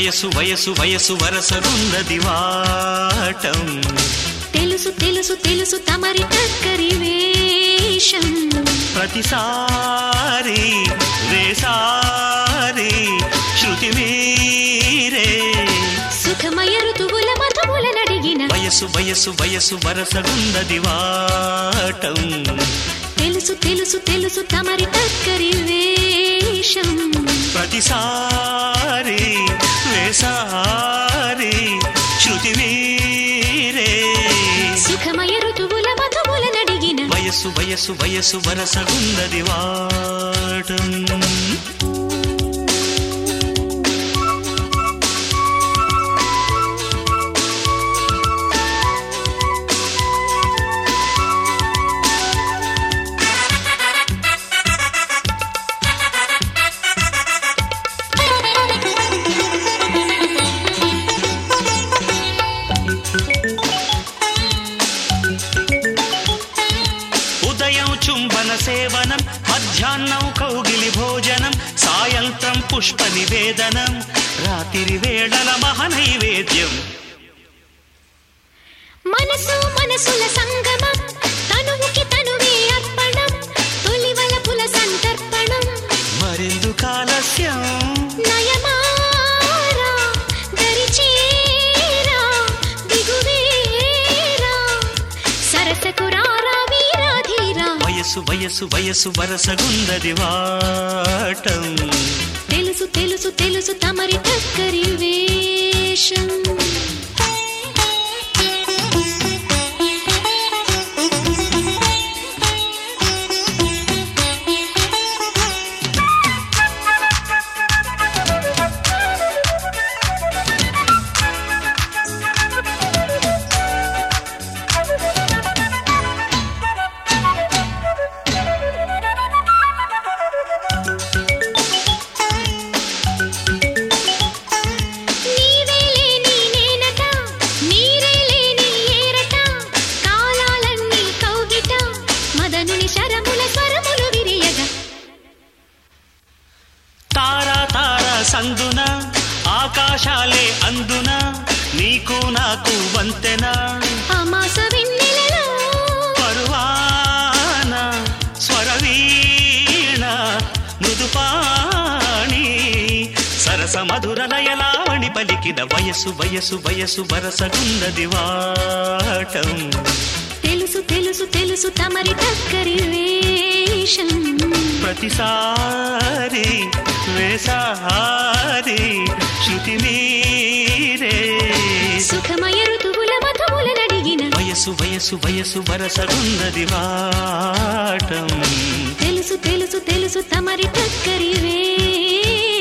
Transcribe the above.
వయసు వయసు వయసు వరసగున్నది వాటం తెలుసు తెలుసు తెలుసు తమరి టక్కరి వేషం ప్రతిసారి వేసారి శృతి మీరే సుఖమయ ఋతువుల మధువుల నడిగిన వయసు వయసు వయసు వరసగున్నది వాటం తెలుసు తెలుసు తెలుసు తమరి టక్కరి వేషం ప్రతిసారి వేసారి శృతి మీరే సుఖమయ ఋతువుల మధువుల నడిగిన వయసు వయసు వయసు వరసగున్నది వాటం ఉదయం చుంబన సేవనం మధ్యాహ్నం కౌగిలి భోజనం సాయంత్రం పుష్ప నివేదనం రాత్రి వేళల మహనైవేద్యం మనసు మనసుల సంగమం తనువుకి తనువే అర్పణం తొలివలపుల సంతర్పణం మరెందు కాలస్యం నయమారా దరిచేరా దిగువేరా సరసకు రారా వీరాధీరా వయసు వయసు వయసు వరసగున్నది వాటం తెలుసు తెలుసు తెలుసు తమరి టక్కరి వేషం నీవే లేని నేనట నీరే లేని ఏరట కాలాలన్నీ కౌగిట మదనుని శరముల స్వరములు విరియగా తారా తారా సందున ఆకాశాలే అందున నీకు నాకు వంతెన అమాస వెన్నెలలో పరువాన స్వరవీణ మృదుపాణి సరస మధుర లయలావణి పలికిన వయసు వయసు వయసు వరసగున్నది వాటం తెలుసు తెలుసు తెలుసు తమరి టక్కరి వేషం ప్రతిసారి వేసారి శృతి మీరే సుఖమయ ఋతువుల మధువుల నడిగిన వయసు వయసు వయసు వరసగున్నది వాటం తెలుసు తెలుసు తెలుసు తమరి టక్కరి వేషం